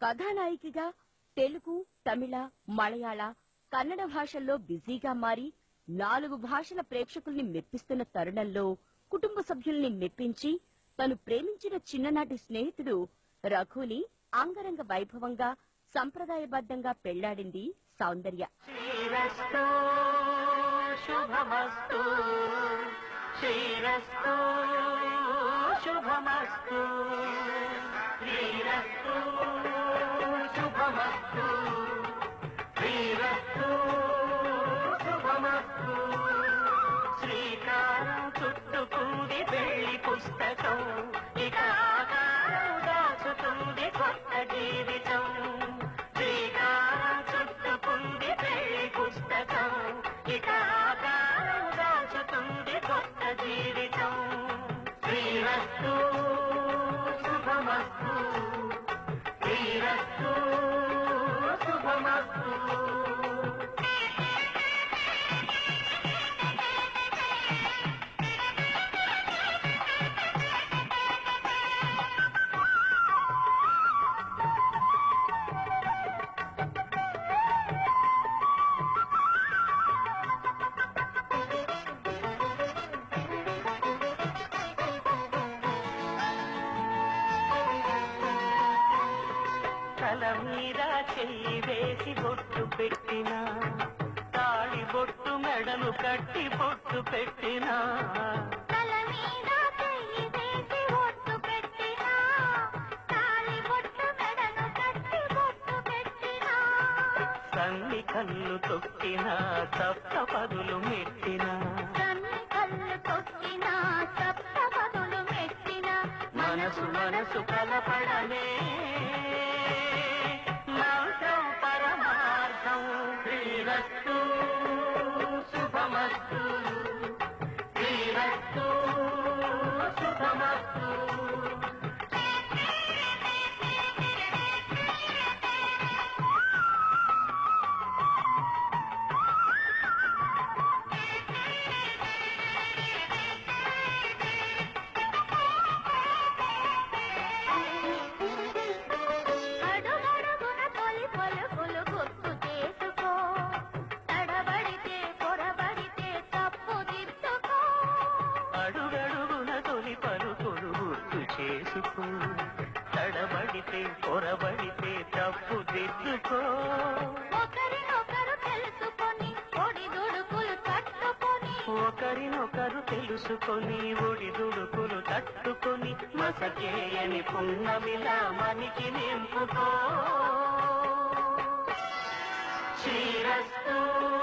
కథానాయికగా తెలుగు తమిళ మలయాళ కన్నడ భాషల్లో బిజీగా మారి నాలుగు భాషల ప్రేక్షకుల్ని మెప్పిస్తున్న తరుణంలో కుటుంబ సభ్యుల్ని మెప్పించి తను ప్రేమించిన చిన్ననాటి స్నేహితుడు రఘుని అంగరంగ వైభవంగా సంప్రదాయబద్ధంగా పెళ్లాడింది సౌందర్య శ్రీరస్తో శుభమస్తు శ్రీరస్తో శుభమస్తు శ్రీరస్తో శుభమస్తు శ్రీరస్తో శుభమస్తు శ్రీకారం చుట్టుకుంది పెళ్లి పుస్తకం ఇక ఆకారం దాచుతుంది కొత్త జీవితం శ్రీకారం చుట్టుకుంది పెళ్లి పుస్తకం ఇక ఆకారం దాచుతుంది కొత్త జీవితం శ్రీరస్తు శుభమస్తు శ్రీరస్తు శుభమస్తు తల మీద చెయ్యి వేసి బొట్టు పెట్టిన తాళి బొట్టు మెడను కట్టి బొట్టు పెట్టిన తల మీద చెయ్యి వేసి ఒట్టు పెట్టినా తాళి బొట్టు మెడను కట్టి బొట్టు పెట్టినా సన్ని కళ్ళు తొక్కిన సప్త పదులు మెట్టిన కన్ను కళ్ళు తొక్కినా సప్త పదులు మెట్టిన మనసు మనసు కలపడమే మంత్రం పరమార్థం శ్రీరస్తు శుభమస్తు శ్రీరస్తు శుభమస్తు అడుగడుగున తొలి పలుకులు గుర్తు చేసుకో తడబడితే పొరబడితే తప్పు దిద్దుకో అడుగడుగున తొలి పలుకులు గుర్తు చేసుకో తడబడితే పొరబడితే తప్పు దిద్దుకో ఒకరినొకరు తెలుసుకొని ఒడి దుడుకులు తట్టుకొని ఒకరినొకరు తెలుసుకొని ఒడి దుడుకులు తట్టుకొని మసకేయని పున్నమిలా మనికి నింపుకో శ్రీరస్తు